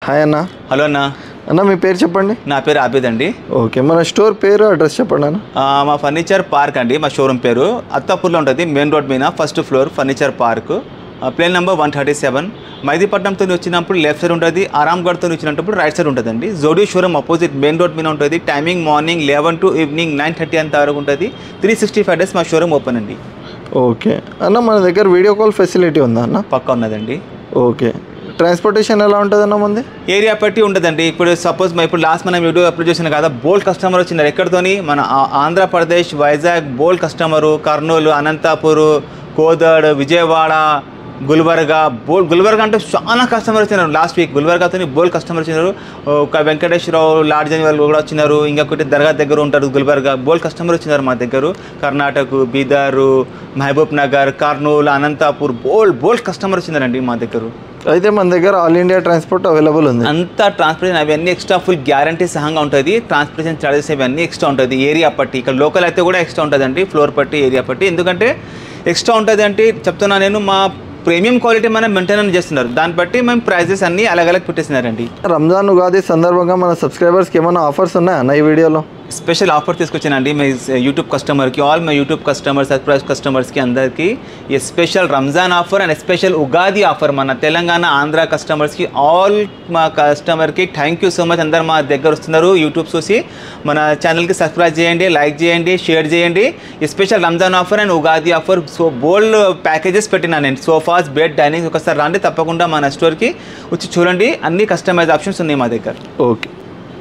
Hi అన్న hello అన్న అన్న మీ పేరు చెప్పండి నా పేరు ఆబిద్ అండి ఓకే మన స్టోర్ పేరు అడ్రస్ చెప్పండి అన్న ఆ, మా ఫర్నిచర్ పార్క్ అండి మా షోరూమ్ పేరు అత్తాపూర్లో ఉంటుంది మెయిన్ రోడ్ మీద first floor furniture park plane number one thirty seven మైదీపట్నంతో వచ్చినప్పుడు లెఫ్ట్ సైడ్ ఉంటుంది ఆరాంగఢ్తో వచ్చినప్పుడు రైట్ సైడ్ ఉంటుందండి జోడీ షోరూమ్ అపోజిట్ మెయిన్ రోడ్ మీద ఉంటుంది timing morning eleven to evening nine thirty అంత వరకు ఉంటుంది త్రీ సిక్స్టీ ఫైవ్ డేస్ మా షోరూమ్ ఓపెన్ అండి ఓకే అన్న మన దగ్గర వీడియో కాల్ ఫెసిలిటీ ఉందా అన్న పక్కా ఉన్నదండి ఓకే ట్రాన్స్పోర్టేషన్ ఎలా ఉంటుంది అన్న మంది ఏరియా బట్టి ఉంటుందండి ఇప్పుడు సపోజ్ మా ఇప్పుడు లాస్ట్ మనం వీడియో అప్లోడ్ చేసిన కదా బోల్డ్ కస్టమర్ వచ్చినారు ఎక్కడితోని మన ఆ- ఆంధ్రప్రదేశ్ వైజాగ్ బోల్డ్ కస్టమరు కర్నూలు అనంతపూర్ కోదడ్ విజయవాడ గుల్బర్గా బోల్ గుల్బర్గా అంటే చాలా కస్టమర్ వచ్చినారు లాస్ట్ వీక్ గుల్బర్గాతో బోల్ కస్టమర్ వచ్చినారు ఒక వెంకటేశ్వరరావు లాడ్జ్ అని వాళ్ళు కూడా వచ్చినారు ఇంకొకటి దర్గా దగ్గర ఉంటారు గుల్బర్గా బోల్ కస్టమర్ వచ్చినారు మా దగ్గర కర్ణాటక బీదర్ మహబూబ్ నగర్ కర్నూలు అనంతపూర్ బోల్ బోల్ కస్టమర్ వచ్చినారండి మా దగ్గర అయితే మన దగ్గర ఆల్ ఇండియా ట్రాన్స్పోర్ట్ అవైలబుల్ ఉంది అంతా ట్రాన్స్పోర్టేషన్ అవన్నీ ఎక్స్ట్రా ఫుల్ గ్యారంటీ సహంగా ఉంటుంది ట్రాన్స్పోర్టేషన్ చార్జెస్ అవన్నీ ఎక్స్ట్రా ఉంటుంది ఏరియా పట్టి ఇక్కడ లోకల్ అయితే కూడా ఎక్స్ట్రా ఉంటుందండి ఫ్లోర్ పట్టి ఏరియా పట్టి ఎందుకంటే ఎక్స్ట్రా ఉంటుంది అంటే చెప్తున్నా నేను మా ప్రీమియం క్వాలిటీ మనం మెయింటెనెన్స్ చేస్తున్నారు దాన్ని బట్టి మేము ప్రైజెస్ అన్నీ అలాగ అలాగ పెట్టేసినారండి రంజాన్ ఉగాది సందర్భంగా మన సబ్స్క్రైబర్స్కి ఏమైనా ఆఫర్స్ ఉన్నాయా అన్న ఈ వీడియోలో స్పెషల్ ఆఫర్ తీసుకొచ్చానండి మీ యూట్యూబ్ కస్టమర్కి all my YouTube customers surprise కస్టమర్స్కి అందరికీ ఈ special Ramzan offer and special Ugadi offer మన తెలంగాణ ఆంధ్ర కస్టమర్స్కి ఆల్ మా కస్టమర్కి థ్యాంక్ యూ సో మచ్ అందరు మా దగ్గర వస్తున్నారు యూట్యూబ్ చూసి మన ఛానల్కి సబ్స్క్రైబ్ చేయండి లైక్ చేయండి షేర్ చేయండి ఈ special Ramzan offer and Ugadi offer so బోల్డ్ ప్యాకేజెస్ పెట్టినా నేను సోఫాస్ బెడ్ డైనింగ్ ఒకసారి రండి తప్పకుండా మన స్టోర్కి వచ్చి చూడండి అన్ని కస్టమైజ్ ఆప్షన్స్ ఉన్నాయి మా దగ్గర ఓకే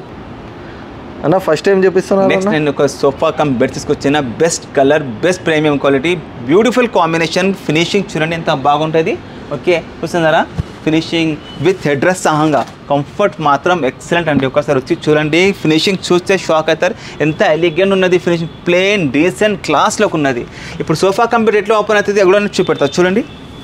అన్న ఫస్ట్ టైం చూపిస్తున్నారు నెక్స్ట్ అన్న నేను ఒక సోఫా కమ్ బెడ్ తీసుకొచ్చిన best colour best premium quality beautiful combination finishing చూడండి ఎంత బాగుంటుంది ఓకే చూస్తున్నారా ఫినిషింగ్ విత్ హెడ్ డ్రెస్ సహంగా కంఫర్ట్ మాత్రం ఎక్సలెంట్ అండి ఒకసారి వచ్చి చూడండి ఫినిషింగ్ చూస్తే షాక్ అవుతారు ఎంత ఎలిగెంట్ ఉన్నది ఫినిషింగ్ ప్లేన్ డీసెంట్ క్లాస్లోకి ఉన్నది ఇప్పుడు సోఫా కంప్యూటర్ ఎట్లా ఓపెన్ అవుతుంది అది కూడా నేను చూపెడతా చూడండి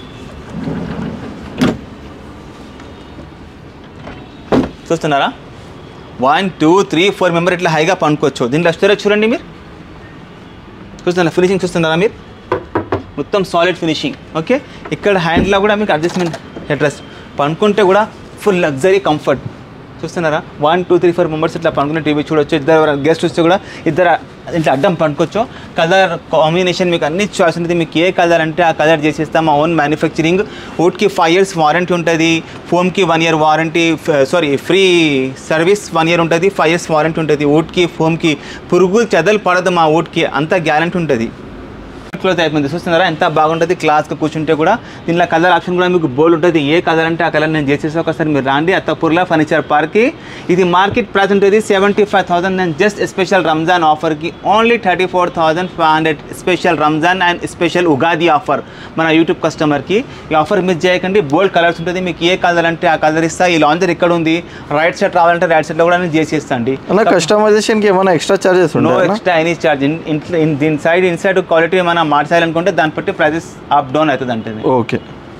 చూస్తున్నారా one two three four member ఇట్లా హైగా పండుకోవచ్చు దీంట్లో స్టోరేజ్ చూడండి మీరు చూస్తున్నారా ఫినిషింగ్ చూస్తున్నారా మీరు మొత్తం సాలిడ్ ఫినిషింగ్ ఓకే ఇక్కడ హ్యాండ్లో కూడా మీకు అడ్జస్ట్మెంట్ అడ్రస్ పండుకుంటే కూడా ఫుల్ లగ్జరీ కంఫర్ట్ చూస్తున్నారా one two three four members ఇట్లా పండుకునే టీవీ చూడొచ్చు ఇద్దరు గెస్ట్ వస్తే కూడా ఇద్దరు ఇట్లా అడ్డం పండుకోవచ్చు కలర్ కాంబినేషన్ మీకు అన్ని చాయిస్ ఉంటుంది మీకు ఏ కలర్ అంటే ఆ కలర్ చేసేస్తాం మా ఓన్ మ్యానుఫ్యాక్చరింగ్ వుడ్కి ఫైవ్ ఇయర్స్ వారంటీ ఉంటుంది ఫోమ్కి one year warranty sorry free service one year ఉంటుంది ఫైవ్ ఇయర్స్ వారంటీ ఉంటుంది వుడ్కి ఫోమ్కి పురుగులు చెదలు పడదు మా వుడ్కి అంత గ్యారంటీ ఉంటుంది క్లోత్ అయిపోయింది చూస్తున్నారా ఎంత బాగుంటుంది క్లాస్గా కూర్చుంటే కూడా దీనిలో కలర్ ఆప్షన్ కూడా మీకు బోల్డ్ ఉంటుంది ఏ కలర్ అంటే ఆ కలర్ నేను చేసేసి ఒకసారి మీరు రాండి అత్తపూర్లో ఫర్నిచర్ పార్క్కి ఇది మార్కెట్ ప్రైస్ ఉంటుంది సెవెంటీ ఫైవ్ థౌసండ్ నేను జస్ట్ స్పెషల్ రంజాన్ ఆఫర్కి only thirty four thousand five hundred special Ramzan and special Ugadi offer మన యూట్యూబ్ కస్టమర్కి ఈ ఆఫర్ మిస్ చేయకండి బోల్డ్ కలర్స్ ఉంటుంది మీకు ఏ కలర్ అంటే ఆ కలర్ ఇస్తా ఈ లాంజర్ ఇక్కడ ఉంది రైట్ సైడ్ రావాలంటే రైట్ సైడ్లో కూడా నేను చేసేస్తా అండి అన్న కస్టమైజేషన్కి ఏమైనా ఎక్స్ట్రా చార్జెస్ నో ఉంటాయా ఎక్స్ట్రా ఎనీ చార్జ్ ఇన్ దీని సైడ్ ఇన్సైడ్ క్వాలిటీ మనం మార్చాలనుకుంటే దాన్ని బట్టి ప్రైజెస్ అప్ డౌన్ అవుతుంది అంటే ఓకే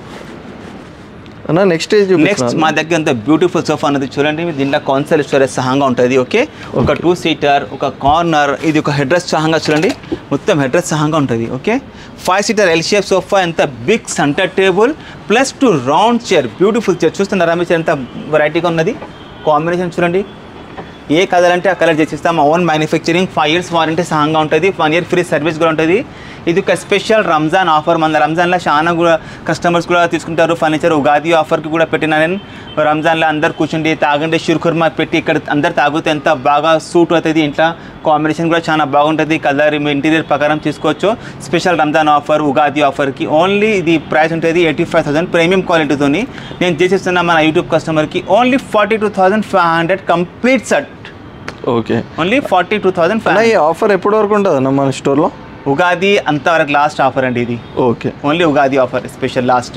అన్న నెక్స్ట్ ఏజ్ నెక్స్ట్ చూపిస్తున్నారు మా దగ్గర అంత బ్యూటిఫుల్ సోఫా అనేది చూడండి దీంట్లో కాన్సల్ స్టోరేజ్ సహంగా ఉంటుంది ఓకే ఒక టూ సీటర్ ఒక కార్నర్ ఇది ఒక హెడ్ రెస్ట్ సహంగా చూడండి మొత్తం హెడ్ రెస్ట్ సహంగా ఉంటుంది okay five seater L shape sofa ఎంత big centre table plus two round chair beautiful chair చూస్తున్నారా మీ చైర్ ఎంత వెరైటీగా ఉన్నది కాంబినేషన్ చూడండి ఏ కలర్ అంటే ఆ కలర్ చేసిస్తాం మా own manufacturing five years warranty సహంగా ఉంటుంది వన్ ఇయర్ ఫ్రీ సర్వీస్ కూడా ఉంటుంది ఇది ఒక స్పెషల్ రంజాన్ ఆఫర్ మన రంజాన్లో చాలా కూడా కస్టమర్స్ కూడా తీసుకుంటారు ఫర్నిచర్ ఉగాది ఆఫర్కి కూడా పెట్టిన నేను రంజాన్లో అందరు కూర్చుండి తాగండి షిర్కుర్మా పెట్టి ఇక్కడ అందరు తాగితే ఎంత బాగా సూట్ అవుతుంది ఇంట్లో కాంబినేషన్ కూడా చాలా బాగుంటుంది కలర్ మీ ఇంటీరియర్ ప్రకారం తీసుకోవచ్చు స్పెషల్ రంజాన్ ఆఫర్ ఉగాది ఆఫర్కి ఓన్లీ ఇది ప్రైస్ ఉంటుంది ఎయిటీ ఫైవ్ థౌసండ్ ప్రీమియం క్వాలిటీతోని నేను చేసేస్తున్న మన యూట్యూబ్ కస్టమర్కి only forty two thousand five hundred complete set okay only forty two thousand అన్న ఫైవ్ ఈ ఆఫర్ ఎప్పటి వరకు ఉంటుంది అన్న మన స్టోర్లో ఉగాది అంతవరకు లాస్ట్ ఆఫర్ అండి ఇది okay only Ugadi offer special last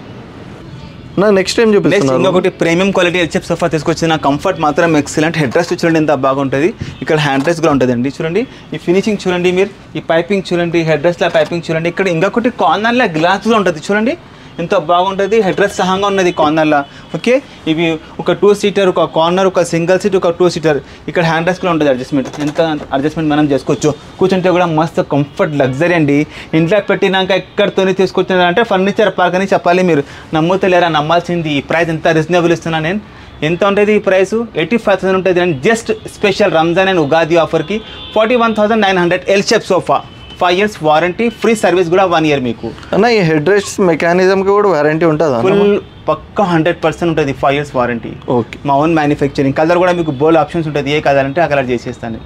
నా నెక్స్ట్ టైం నెక్స్ట్ చూపిస్తున్నారు ఇంకొకటి ప్రీమియం క్వాలిటీ హెచ్ఎఫ్ సోఫా తీసుకొచ్చిన కంఫర్ట్ మాత్రం ఎక్సలెంట్ హెడ్ రెస్ట్ చూడండి ఎంత బాగుంటుంది ఇక్కడ హ్యాండ్ రెస్ట్ కూడా ఉంటుందండి చూడండి ఈ ఫినిషింగ్ చూడండి మీరు ఈ పైపింగ్ చూడండి హెడ్ రెస్ట్ల పైపింగ్ చూడండి ఇక్కడ ఇంకొకటి కార్నర్లో గ్లాస్ కూడా ఉంటుంది చూడండి ఎంత బాగుంటుంది హెడ్ రెస్ట్ సహంగా ఉన్నది కార్నర్లో ఓకే ఇవి ఒక టూ సీటర్ ఒక కార్నర్ ఒక సింగిల్ సీట్ ఒక టూ సీటర్ ఇక్కడ హ్యాండ్ రెస్ట్ కూడా ఉంటుంది అడ్జస్ట్మెంట్ ఎంత అడ్జస్ట్మెంట్ మనం చేసుకోవచ్చు కూర్చుంటే కూడా మస్తు కంఫర్ట్ లగ్జరీ అండి ఇంట్లో పెట్టినాక ఎక్కడితోనే తీసుకొచ్చినారంటే ఫర్నిచర్ పార్క్ అని చెప్పాలి మీరు నమ్ముతలేరా నమ్మాల్సింది ఈ ప్రైస్ ఎంత రీజనబుల్ ఇస్తున్నా నేను ఎంత ఉంటుంది ఈ ప్రైస్ ఎయిటీ ఫైవ్ థౌసండ్ ఉంటుంది and just special Ramzan and Ugadi ఆఫర్కి forty one thousand nine hundred L shape sofa five years warranty free service కూడా వన్ ఇయర్ మీకు అన్న ఈ హెడ్ రెస్ట్ మెకానిజంకి కూడా వారంటీ ఉంటుందా ఫుల్ పక్కా హండ్రెడ్ పర్సెంట్ ఉంటుంది ఫైవ్ ఇయర్స్ వారంటీ ఓకే మా ఓన్ మ్యానుఫ్యాక్చరింగ్ కలర్ కూడా మీకు బోల్ ఆప్షన్స్ ఉంటుంది ఏ కలర్ అంటే ఆ కలర్ చేసేస్తాను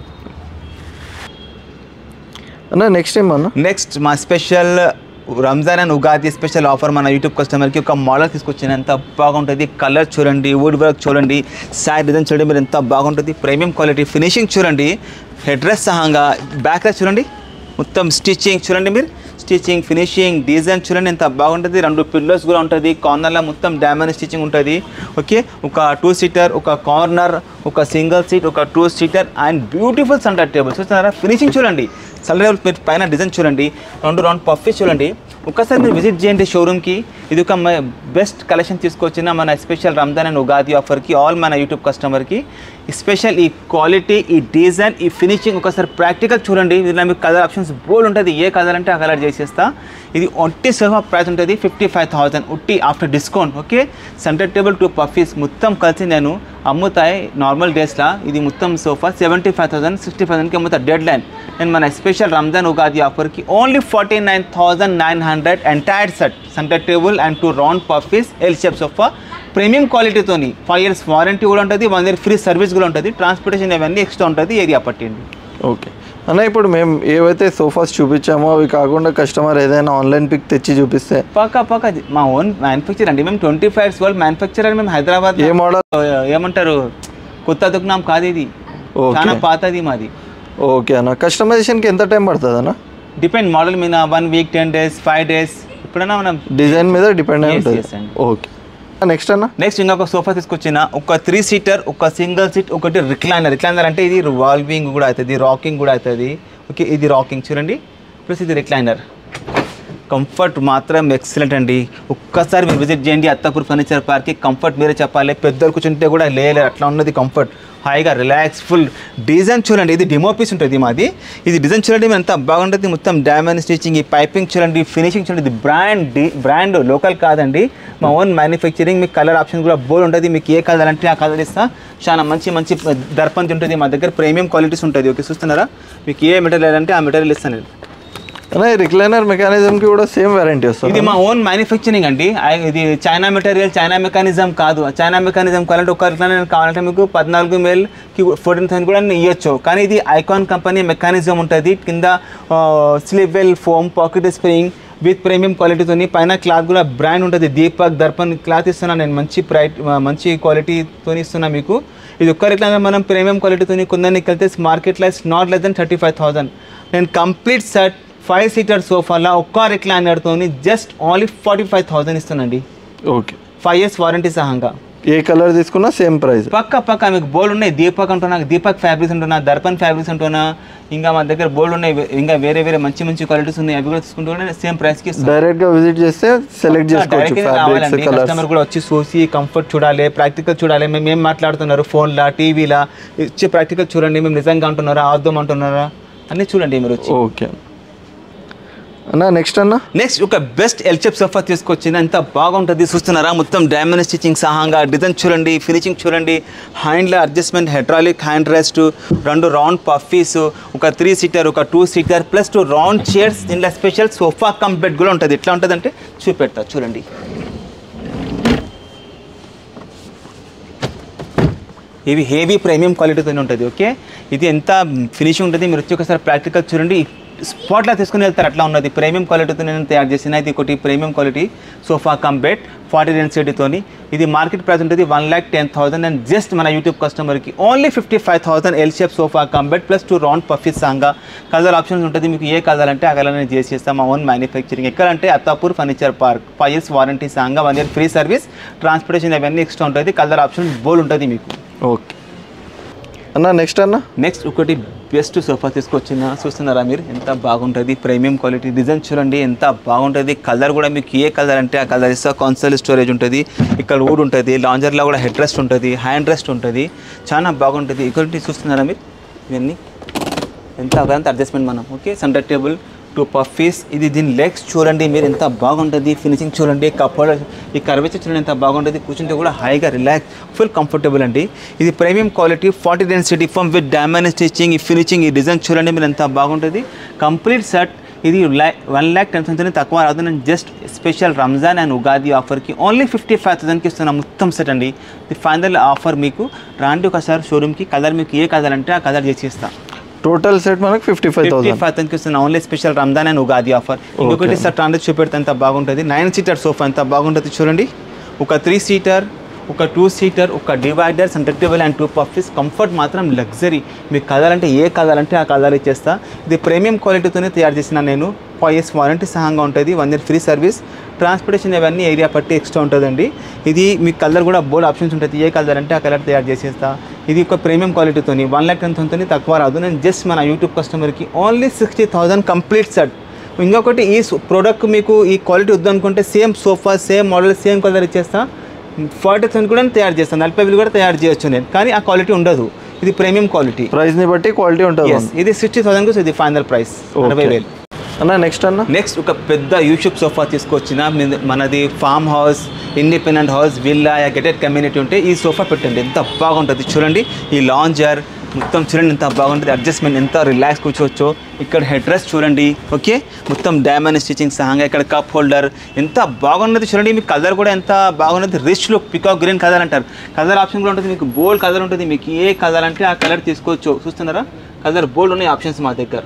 అన్న నెక్స్ట్ ఏం అన్న నెక్స్ట్ మా special Ramzan and Ugadi special offer మన యూట్యూబ్ కస్టమర్కి ఒక మోడల్ తీసుకొచ్చిన ఎంత బాగుంటుంది కలర్ చూడండి వుడ్ వర్క్ చూడండి సైడ్ డిజైన్ చూడండి మీరు ఎంత బాగుంటుంది ప్రీమియం క్వాలిటీ ఫినిషింగ్ చూడండి హెడ్ డ్రెస్ సహంగా బ్యాక్ డ్రెస్ చూడండి మొత్తం స్టిచ్చింగ్ చూడండి మీరు స్టిచ్చింగ్ ఫినిషింగ్ డిజైన్ చూడండి ఎంత బాగుంటుంది రెండు పిల్లోస్ కూడా ఉంటుంది కార్నర్లో మొత్తం డ్యామేజ్ స్టిచ్చింగ్ ఉంటుంది ఓకే ఒక టూ సీటర్ ఒక కార్నర్ ఒక సింగిల్ సీట్ ఒక two seater and beautiful centre table చూస్తున్నారా ఫినిషింగ్ చూడండి సెంటర్ టేబుల్ మీరు పైన డిజైన్ చూడండి రెండు రౌండ్ పఫీస్ చూడండి ఒక్కసారి మీరు విజిట్ చేయండి షోరూమ్కి ఇది ఒక బెస్ట్ కలెక్షన్ తీసుకొచ్చిన మన స్పెషల్ రంజాన్ అండ్ ఉగాది ఆఫర్కి ఆల్ మన యూట్యూబ్ కస్టమర్కి స్పెషల్ ఈ క్వాలిటీ ఈ డిజైన్ ఈ ఫినిషింగ్ ఒకసారి ప్రాక్టికల్ చూడండి ఇందులో మీకు కలర్ ఆప్షన్స్ బోల్ ఉంటుంది ఏ కలర్ అంటే ఆ కలర్ చేసేస్తా ఇది ఒట్టి సోఫా ప్రైస్ ఉంటుంది ఫిఫ్టీ ఫైవ్ థౌసండ్ ఉట్టి after discount okay centre table two puffies మొత్తం కలిసి నేను అమ్ముతాయి నార్మల్ డేస్లో ఇది మొత్తం sofa seventy five thousand sixty థౌసండ్కి అమ్ముతా డెడ్ లైన్ నేను మన స్పెషల్ రంజాన్ ఉగాది ఆఫర్కి only forty nine thousand nine hundred entire set centre table and two round puffies L shape sofa premium క్వాలిటీతోని ఫైవ్ ఇయర్స్ వారంటీ కూడా ఉంటుంది వన్ ఇయర్ ఫ్రీ సర్వీస్ కూడా ఉంటుంది ట్రాన్స్పోర్టేషన్ ఇవన్నీ ఎక్స్ట్రా ఉంటుంది ఏరియా పట్టింది ఓకే అన్న ఇప్పుడు మేము ఏవైతే సోఫాస్ చూపించామో అవి కాకుండా కస్టమర్ ఏదైనా ఆన్లైన్ పిక్ తెచ్చి చూపిస్తే పక్క పక్క మా ఓన్ మ్యానుఫ్యాక్చర్ అండి మేము ట్వంటీ ఫైవ్ వరల్డ్ మ్యానుఫ్యాక్చరర్ మేము హైదరాబాద్ ఏ మోడల్ ఏమంటారు కొత్త దుకాణం కాదు ఇది ఓకే. చాలా పాతది మాది ఓకే అన్న కస్టమైజేషన్కి ఎంత టైం పడుతుంది అన్న డిపెండ్ మోడల్ మీద one week ten days five days ఎప్పుడైనా మనం డిజైన్ మీద డిపెండ్ అయి Yes, ఉంటుంది yes అండి. ఓకే నెక్స్ట్ అన్న నెక్స్ట్ ఇంకొక సోఫా తీసుకొచ్చిన ఒక త్రీ సీటర్ ఒక సింగిల్ సీట్ ఒకటి రిక్లైనర్ రిక్లైనర్ అంటే ఇది రివాల్వింగ్ కూడా అవుతుంది రాకింగ్ కూడా అవుతుంది ఓకే ఇది రాకింగ్ చూడండి ప్లస్ ఇది రిక్లైనర్ కంఫర్ట్ మాత్రం ఎక్సలెంట్ అండి ఒక్కసారి మీరు విజిట్ చేయండి అత్తాపూర్ ఫర్నిచర్ పార్క్కి కంఫర్ట్ మీరే చెప్పాలి పెద్దలు కూర్చుంటే కూడా లేలే అట్లా ఉన్నది కంఫర్ట్ హాయిగా రిలాక్స్ ఫుల్ డిజైన్ చూడండి ఇది డిమో పీస్ ఉంటుంది మాది ఇది డిజైన్ చూడండి మీరు ఎంత బాగుంటుంది మొత్తం డ్యామేజ్ స్టిచ్చింగ్ ఈ పైపింగ్ చూడండి ఫినిషింగ్ చూడండి ఇది బ్రాండ్ డి బ్రాండ్ లోకల్ కాదండి మా ఓన్ మ్యానుఫ్యాక్చరింగ్ మీకు కలర్ ఆప్షన్ కూడా బోర్డు ఉంటుంది మీకు ఏ కలర్ అంటే ఆ కలర్ ఇస్తా చాలా మంచి మంచి దర్పంతి ఉంటుంది మా దగ్గర ప్రీమియం క్వాలిటీస్ ఉంటుంది ఓకే చూస్తున్నారా మీకు ఏ మెటీరియల్ అంటే ఆ మెటీరియల్ ఇస్తాను నేను అన్న ఈ రిక్లైనర్ మెకానిజంకి కూడా సేమ్ వారంటీ వస్తుంది ఇది మా ఓన్ మ్యానుఫ్యాక్చరింగ్ అండి ఐ- ఇది చైనా మెటీరియల్ చైనా మెకానిజం కాదు చైనా మెకానిజం కావాలంటే ఒక రిక్లైనర్ కావాలంటే మీకు పద్నాలుగు మేల్కి ఫోర్టీన్ థౌసండ్ కూడా నేను ఇవ్వచ్చు కానీ ఇది ఐకాన్ కంపెనీ మెకానిజం ఉంటుంది కింద sleep well foam pocket spring with premium క్వాలిటీతో పైన క్లాత్ కూడా బ్రాండ్ ఉంటుంది దీపక్ దర్పణ్ క్లాత్ ఇస్తున్నాను నేను మంచి ప్రైట్ మంచి క్వాలిటీతో ఇస్తున్నా మీకు ఇది ఒక్క రిక్లైనర్ మనం ప్రీమియం క్వాలిటీతో కొందరికి వెళ్తే మార్కెట్లో is not less than thirty five thousand నేను కంప్లీట్ సెట్ ఫైవ్ సీటర్ సోఫాలో ఒక్క రిక్లైనర్తో just only forty five thousand ఇస్తానండి ఓకే ఫైవ్ ఇయర్స్ వారంటీ సహంగా ఏ కలర్ తీసుకున్నా సేమ్ ప్రైస్ పక్క పక్క మీకు బోల్డ్ ఉన్నాయి దీపక్ అంటున్నా దీపక్ ఫ్యాబ్రిక్స్ అంటున్నా దర్పన్ ఫ్యాబ్రిక్స్ అంటున్నా ఇంకా మా దగ్గర బోల్డ్ ఉన్నాయి ఇంకా వేరే వేరే మంచి మంచి క్వాలిటీస్ ఉన్నాయి అవి కూడా తీసుకుంటూ కూడా సేమ్ ప్రైస్కి ఇస్తాను డైరెక్ట్ గా విజిట్ చేస్తే సెలెక్ట్ చేసుకోవచ్చు డైరెక్ట్గా ఫ్యాబ్రిక్స్ రావాలండి కలర్స్ కస్టమర్ కూడా వచ్చి చూసి కంఫర్ట్ చూడాలి ప్రాక్టికల్ చూడాలి మేము ఏం మాట్లాడుతున్నారు ఫోన్లా టీవీలా ఇచ్చే ప్రాక్టికల్ చూడండి మేము నిజంగా అంటున్నారా అర్థం అంటున్నారా అన్నీ చూడండి మీరు వచ్చి ఓకే అన్న నెక్స్ట్ అన్న నెక్స్ట్ ఒక బెస్ట్ ఎల్చెప్ సోఫా తీసుకొచ్చింది ఎంత బాగుంటుంది చూస్తున్నారా మొత్తం డైమండ్ స్టిచ్చింగ్ సహాంగా డిజైన్ చూడండి ఫినిషింగ్ చూడండి హ్యాండ్ల అడ్జస్ట్మెంట్ హైడ్రాలిక్ హ్యాండ్ రెస్ట్ రెండు రౌండ్ పఫీస్ ఒక త్రీ సీటర్ ఒక two seater plus two round chairs దీంట్లో స్పెషల్ సోఫా కమ్ బెడ్ కూడా ఉంటుంది ఎట్లా ఉంటుంది అంటే చూపెడతా చూడండి ఇవి హెవీ ప్రీమియం క్వాలిటీతోనే ఉంటుంది ఓకే ఇది ఎంత ఫినిషింగ్ ఉంటుంది మీరు వచ్చి ఒకసారి ప్రాక్టికల్ చూడండి స్పాట్లో తీసుకుని వెళ్తారు అట్లా ఉన్నది ప్రీమియం క్వాలిటీతో నేను తయారు చేసిన ఇది ఒకటి ప్రీమియం క్వాలిటీ సోఫా కంబెట్ ఫార్టీ డెన్సిటీతోని ఇది మార్కెట్ ప్రైస్ ఉంటుంది one lakh ten thousand and just మన యూట్యూబ్ కస్టమర్కి only fifty five thousand L shape sofa కంబెట్ ప్లస్ టూ రౌండ్ పఫీస్ సాంగా కలర్ ఆప్షన్స్ ఉంటుంది మీకు ఏ కలర్ అంటే ఆ కలర్ నేను చేసేస్తాం మా ఓన్ మ్యానుఫ్యాక్చరింగ్ ఎక్కడంటే Attapur furniture park five years warranty సాంగా one year free service transportation అవన్నీ ఎక్స్ట్రా ఉంటుంది కలర్ ఆప్షన్ బోల్ ఉంటుంది మీకు ఓకే అన్న నెక్స్ట్ అన్న నెక్స్ట్ ఒకటి బెస్ట్ సోఫా తీసుకొచ్చిన చూస్తున్నారా మీరు ఎంత బాగుంటుంది ప్రీమియం క్వాలిటీ డిజైన్ చూడండి ఎంత బాగుంటుంది కలర్ కూడా మీకు ఏ కలర్ అంటే ఆ కలర్ ఇస్తా కాన్సల్ స్టోరేజ్ ఉంటుంది ఇక్కడ వుడ్ ఉంటుంది లాంజర్లో కూడా హెడ్ రెస్ట్ ఉంటుంది హ్యాండ్ రెస్ట్ ఉంటుంది చాలా బాగుంటుంది ఇక్కడ చూస్తున్నారా మీరు ఇవన్నీ ఎంత అవంతా అడ్జస్ట్మెంట్ మనం okay centre table two puffies ఇది దీని లెగ్స్ చూడండి మీరు ఎంత బాగుంటుంది ఫినిషింగ్ చూడండి కప్పుడు ఈ కర్వేచర్ చూడండి ఎంత బాగుంటుంది కూర్చుంటే కూడా హాయిగా రిలాక్స్ ఫుల్ కంఫర్టబుల్ అండి ఇది premium quality forty density foam with diamond stitching ఈ ఫినిషింగ్ ఈ డిజైన్ చూడండి మీరు ఎంత బాగుంటుంది కంప్లీట్ సెట్ ఇది వన్ ల్యాక్ టెన్ థౌసండ్ తక్కువ రాదు నేను just special Ramzan and Ugadi ఆఫర్కి ఓన్లీ ఫిఫ్టీ ఫైవ్ థౌసండ్కి ఇస్తున్నా మొత్తం సెట్ అండి ఇది ఫైనల్ ఆఫర్ మీకు రాండి ఒకసారి షోరూమ్కి కలర్ మీకు ఏ కలర్ అంటే ఆ కలర్ చేసి ఇస్తాను టోటల్ సెట్ మనకి fifty five fifty thousand five థౌసండ్కి ఇస్తున్నా only special Ramzan and Ugadi offer ఇంకొకటి సార్ ట్రాండెడ్ చూపెడితే ఎంత బాగుంటుంది నైన్ సీటర్ సోఫా ఎంత బాగుంటుంది చూడండి ఒక త్రీ సీటర్ ఒక టూ సీటర్ ఒక divider centre table and two puffies comfort మాత్రం లగ్జరీ మీకు కలర్ అంటే ఏ కలర్ అంటే ఆ కలర్ ఇచ్చేస్తా ఇది ప్రీమియం క్వాలిటీతోనే తయారు చేసిన నేను ఫైవ్ ఇయర్స్ వారంటీ సహంగా ఉంటుంది one year free service transportation ఇవన్నీ ఏరియా పట్టి ఎక్స్ట్రా ఉంటుందండి ఇది మీ కలర్ కూడా బోర్డ్ ఆప్షన్స్ ఉంటుంది ఏ కలర్ అంటే ఆ కలర్ తయారు చేసేస్తా ఇది ఒక ప్రీమియం క్వాలిటీతోని వన్ ల్యాక్ టెన్ థౌసండ్తోని తక్కువ రాదు నేను జస్ట్ మన యూట్యూబ్ కస్టమర్కి only sixty thousand complete set ఇంకొకటి ఈ ప్రోడక్ట్ మీకు ఈ క్వాలిటీ వద్దనుకుంటే same sofa same model same colour ఇచ్చేస్తా ఫార్టీ థౌసండ్ కూడా నేను తయారు చేస్తాను నలభై వేలు కూడా తయారు చేయొచ్చు నేను కానీ ఆ క్వాలిటీ ఉండదు ఇది ప్రీమియం క్వాలిటీ ప్రైస్ ని బట్టి క్వాలిటీ ఉంటుంది ఎస్ ఇది సిక్స్టీ థౌసండ్ ఇది ఫైనల్ ప్రైస్ అరవై వేలు అన్న నెక్స్ట్ అన్న నెక్స్ట్ ఒక పెద్ద యూట్యూబ్ సోఫా తీసుకొచ్చిన మీ- మనది farm house independent house villa gated community ఉంటే ఈ సోఫా పెట్టండి ఎంత బాగుంటుంది చూడండి ఈ లాంజర్ మొత్తం చూడండి ఎంత బాగుంటుంది అడ్జస్ట్మెంట్ ఎంత రిలాక్స్ కూర్చోవచ్చో ఇక్కడ హెడ్ రెస్ట్ చూడండి ఓకే మొత్తం డైమండ్ స్టిచింగ్ సహంగా ఇక్కడ కప్ హోల్డర్ ఎంత బాగున్నది చూడండి మీకు కలర్ కూడా ఎంత బాగున్నది rich look peacock green colour అంటారు కలర్ ఆప్షన్ కూడా ఉంటుంది మీకు బోల్డ్ కలర్ ఉంటుంది మీకు ఏ కలర్ అంటే ఆ కలర్ తీసుకోవచ్చు చూస్తున్నారా కలర్ బోల్డ్ ఉన్నాయి ఆప్షన్స్ మా దగ్గర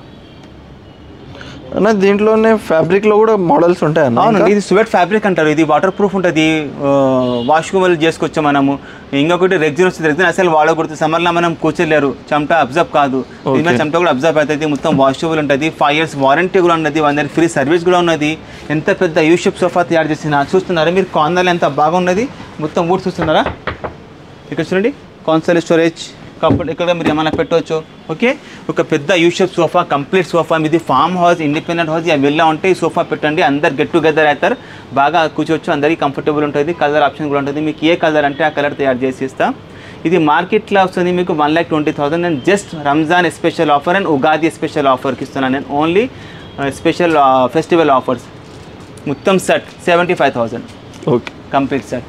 అన్న దీంట్లోనే ఫ్యాబ్రిక్ లో కూడా మోడల్స్ ఉంటాయి అన్న అవునండి ఇది స్వెట్ ఫ్యాబ్రిక్ అంటారు ఇది వాటర్ ప్రూఫ్ ఉంటుంది వాష్కబుల్ చేసుకోవచ్చు మనము ఇంకొకటి రెగ్జిన్ వస్తుంది రెగ్జిన్ అసలు వాడకూడదు సమ్మర్లో మనం కూర్చోలేరు చెమట అబ్జర్వ్ కాదు దీని మీద Okay. చెమట కూడా అబ్జర్వ్ అవుతుంది మొత్తం వాషబుల్ ఉంటుంది ఫైవ్ ఇయర్స్ వారంటీ కూడా ఉన్నది వన్ ఇయర్ ఫ్రీ సర్వీస్ కూడా ఉన్నది ఎంత పెద్ద యూషిప్ సోఫా తయారు చేసిన చూస్తున్నారా మీరు కార్నర్లో ఎంత బాగున్నది మొత్తం ఊరు చూస్తున్నారా ఇక్కడ చూడండి కాన్సల్ స్టోరేజ్ కప్పుడు ఇక్కడ మీరు ఏమైనా పెట్టవచ్చు ఓకే ఒక పెద్ద యూషప్ సోఫా కంప్లీట్ సోఫా మీది ఫామ్ హౌస్ ఇండిపెండెంట్ హౌస్ ఇక వెళ్ళా ఉంటే ఈ సోఫా పెట్టండి అందరు గెట్ టుగెదర్ అవుతారు బాగా కూర్చోవచ్చు అందరికీ కంఫర్టబుల్ ఉంటుంది కలర్ ఆప్షన్ కూడా ఉంటుంది మీకు ఏ కలర్ అంటే ఆ కలర్ తయారు చేసి ఇస్తాం ఇది మార్కెట్లో వస్తుంది మీకు one lakh twenty thousand and just Ramzan special offer and Ugadi special ఆఫర్కి ఇస్తున్నాను నేను ఓన్లీ స్పెషల్ ఫెస్టివల్ ఆఫర్స్ మొత్తం set seventy five thousand okay complete set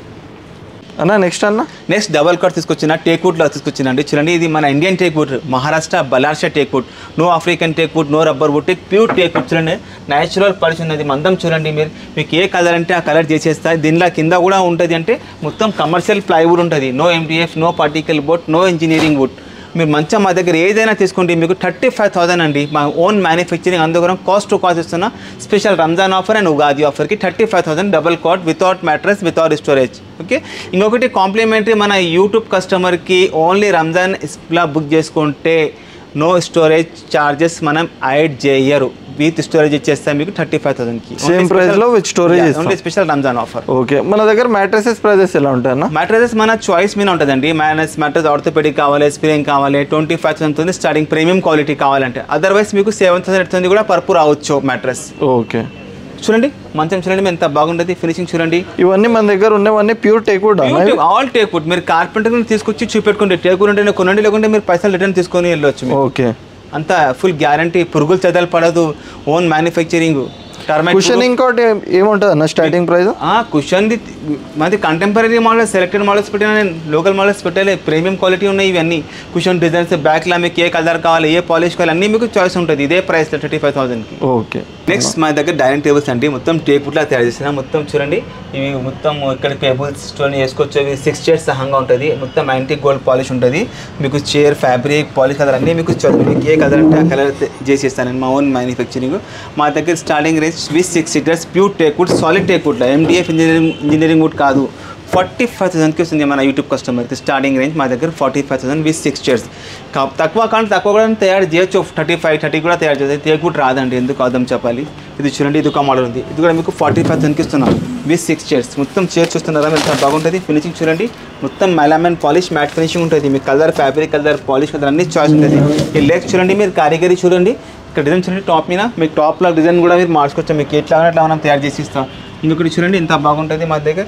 అన్న నెక్స్ట్ అన్న నెక్స్ట్ డబల్ కట్ తీసుకొచ్చిన టేక్వుడ్లో తీసుకొచ్చిందండి చూడండి ఇది మన Indian teakwood Maharashtra Ballarshah teakwood no African teakwood no rubber wood pure teakwood చూడండి న్యాచురల్ పలిచి ఉన్నది మందం చూడండి మీరు మీకు ఏ కలర్ అంటే ఆ కలర్ చేసేస్తా దీనిలో కింద కూడా ఉంటుంది అంటే మొత్తం కమర్షియల్ ప్లైవుడ్ ఉంటుంది no MDF no particle board no engineering wood మీరు మంచిగా మా దగ్గర ఏదైనా తీసుకోండి మీకు థర్టీ ఫైవ్ థౌసండ్ అండి మా ఓన్ మ్యానుఫ్యాక్చరింగ్ అందుకరం కాస్ట్ టు కాస్ట్ ఇస్తున్న special Ramzan offer and Ugadi ఆఫర్కి thirty five thousand double cot without mattress without storage okay ఇంకొకటి కాంప్లిమెంటరీ మన యూట్యూబ్ కస్టమర్కి ఓన్లీ రంజాన్ ఇస్లా బుక్ చేసుకుంటే నో స్టోరేజ్ ఛార్జెస్ మనం యాడ్ చేయరు విత్ స్టోరేజ్ ఇచ్చేస్తాం మీకు థర్టీ ఫైవ్ థౌసండ్కి Same price లో with storage ఇస్తాం. Only special Ramzan offer okay మన దగ్గర మ్యాట్రసెస్ ప్రైజెస్ ఎలా ఉంటాయి అన్న మ్యాట్రసెస్ మన చాయిస్ మీద ఉంటుందండి మైనస్ మ్యాట్రస్ ఆర్థోపెడిక్ కావాలి స్ప్రింగ్ కావాలి twenty five thousand starting premium quality కావాలంటే అదర్వైజ్ మీకు సెవెన్ థౌసండ్ ఎయిట్ థౌసండ్ కూడా పర్పు రావచ్చు మ్యాట్రస్ ఓకే చూడండి మంచం చూడండి ఎంత బాగుంటుంది ఫినిషింగ్ చూడండి ఇవన్నీ మన దగ్గర ఉన్నవన్నీ ప్యూర్ టేక్వుడ్ అన్న ఆల్ టేక్వుడ్ మీరు కార్పెంటర్ తీసుకొచ్చి చూపెట్టుకుంటే టేకుడ్ ఉంటే కొనండి లేకుంటే మీరు పైసలు రిటర్న్ తీసుకొని వెళ్ళొచ్చు మీరు. ఓకే అంతా ఫుల్ గ్యారంటీ పురుగులు చెదలు పడదు ఓన్ మ్యానుఫ్యాక్చరింగ్ టర్మైట్ కుషనింగ్ ఇంకోటి ఏముంటుంది అన్న స్టార్టింగ్ ప్రైస్ కుషన్ మాది కంటెంపరీ మోడల్స్ సెలెక్టెడ్ మోడల్స్ పెట్టినా నేను లోకల్ మోడల్స్ పెట్టలే ప్రీమియం క్వాలిటీ ఉన్నాయి ఇవన్నీ కుషన్ డిజైన్స్ బ్యాక్లా మీకు ఏ కలర్ కావాలి ఏ పాలిష్ కావాలి అన్నీ మీకు చాయిస్ ఉంటుంది ఇదే ప్రైస్ థర్టీ ఫైవ్ థౌసండ్కి ఓకే నెక్స్ట్ మా దగ్గర డైనింగ్ టేబుల్స్ అండి మొత్తం టేకుడ్లా తయారు చేసిన మొత్తం చూడండి ఇవి మొత్తం ఇక్కడ టేబుల్స్ స్టోన్ వేసుకోవచ్చు ఇవి సిక్స్ చైర్స్ సహంగా ఉంటుంది మొత్తం యాంటిక్ గోల్డ్ పాలిష్ ఉంటుంది మీకు చైర్ ఫ్యాబ్రిక్ పాలిష్ కలర్ అన్నీ మీకు చ- మీకు ఏ కలర్ అంటే ఆ కలర్ చేసి ఇస్తాను మా ఓన్ మ్యానుఫ్యాక్చరింగ్ మా దగ్గర starting range with six seaters pure teakwood solid teakwood MDF engineering engineering wood కాదు ఫార్టీ ఫైవ్ థౌసండ్కి వస్తుంది మన యూట్యూబ్ కస్టమర్కి స్టార్టింగ్ రేంజ్ మా దగ్గర forty five thousand with six chairs తక్కువ కానీ తక్కువ కూడా తయారు చేయొచ్చు థర్టీ ఫైవ్ థర్టీ కూడా తయారు చేస్తే తేకుండా రాదండి ఎందుకు అర్థం చెప్పాలి ఇది చూడండి ఇది ఒక మోడల్ ఉంది ఇది కూడా మీకు ఫార్టీ ఫైవ్ థౌసండ్కి ఇస్తున్నాం విత్ సిక్స్ చైర్స్ మొత్తం చైర్స్ చూస్తున్నారా మీరు చాలా బాగుంటుంది ఫినిషింగ్ చూడండి మొత్తం మెలామెన్ పాలిష్ మ్యాట్ ఫినిషింగ్ ఉంటుంది మీకు colour fabric colour polish colour అన్ని చాయిస్ ఉంటుంది ఈ లెగ్స్ చూడండి మీరు కారిగరీ చూడండి ఇక్కడ డిజైన్ చూడండి టాప్ మీద మీకు టాప్లో డిజైన్ కూడా మీరు మార్చుకోవచ్చు మీకు ఎట్లా కావాలంటే అట్లా మనం తయారు చేసి ఇస్తాం ఇంకొకటి చూడండి ఎంత బాగుంటుంది మా దగ్గర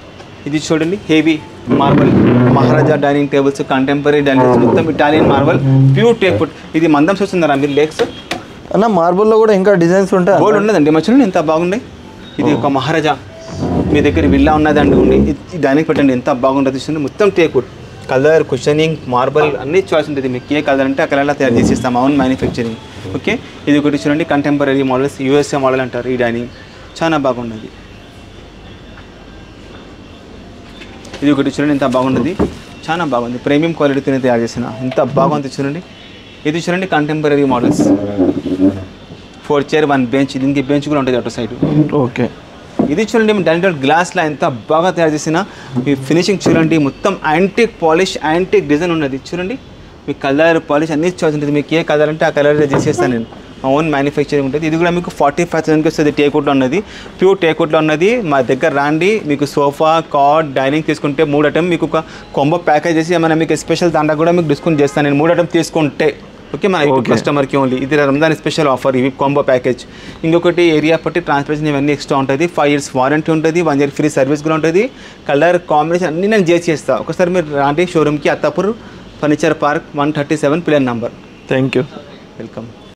ఇది చూడండి heavy marble Maharaja dining tables contemporary dining tables మొత్తం ఇటాలియన్ మార్బల్ ప్యూర్ టేపుడ్ ఇది మందం చూస్తున్నారా మీరు లెగ్స్ అన్న మార్బుల్లో కూడా ఇంకా డిజైన్స్ ఉంటాయి గోల్డ్ ఉన్నదండి మా చూడండి ఎంత బాగుంది ఇది ఒక మహారాజా మీ దగ్గర విల్లా ఉన్నదండి ఉంది ఇది దానికి పెట్టండి ఎంత బాగుంటుంది చూడండి మొత్తం టేకుడ్ కలర్ కుషనింగ్ మార్బల్ అన్ని చాయిస్ ఉంటుంది మీకు ఏ కలర్ అంటే ఆ కలర్లో తయారు చేసి ఇస్తాం అవును మ్యానుఫ్యాక్చరింగ్ ఓకే ఇది ఒకటి చూడండి కంటెంపరీ మోడల్స్ యూఎస్ఏ మోడల్ అంటారు ఈ డైనింగ్ చాలా బాగున్నది ఇది ఒకటి చూడండి ఎంత బాగున్నది చాలా బాగుంది ప్రీమియం క్వాలిటీతో తయారు చేసిన ఎంత బాగుంది చూడండి ఇది చూడండి contemporary models four chair one bench దీనికి బెంచ్ కూడా ఉంటుంది అటు సైడ్ ఓకే ఇది చూడండి డైనింగ్ గ్లాస్లో ఎంత బాగా తయారు చేసిన మీ ఫినిషింగ్ చూడండి మొత్తం యాంటిక్ పాలిష్ యాంటిక్ డిజైన్ ఉన్నది చూడండి మీ కలర్ పాలిష్ అన్ని చాయిస్ ఉంటుంది మీకు ఏ కలర్ అంటే ఆ కలర్ చేసేస్తాను నేను మా ఓన్ మ్యానుఫ్యాక్చరింగ్ ఉంటుంది ఇది కూడా మీకు ఫార్టీ ఫైవ్ థౌసండ్కి వస్తుంది టేకుట్లో ఉన్నది ప్యూర్ టేకుట్లో ఉన్నది మా దగ్గర రాండి మీకు సోఫా కాట్ డైనింగ్ తీసుకుంటే మూడు ఐటమ్ మీకు ఒక కొంబో ప్యాకేజ్ చేసి ఏమైనా మీకు స్పెషల్ దాంట్లో కూడా మీకు డిస్కౌంట్ చేస్తాను నేను మూడు ఐటమ్ తీసుకుంటే ఓకే మన Okay. కస్టమర్కి ఓన్లీ ఇది రంజాన్ స్పెషల్ ఆఫర్ ఇవి కాంబో ప్యాకేజ్ ఇంకొకటి ఏరియా పట్టి ట్రాన్స్పోర్టేషన్ ఇవన్నీ ఎక్స్ట్రా ఉంటుంది ఫైవ్ ఇయర్స్ వారంటీ ఉంటుంది వన్ ఇయర్ ఫ్రీ సర్వీస్ కూడా ఉంటుంది కలర్ కాంబినేషన్ అన్నీ నేను చేసి చేస్తాను ఒకసారి మీరు రాండి షోరూమ్కి Attapur furniture park one thirty seven pillar number thank you welcome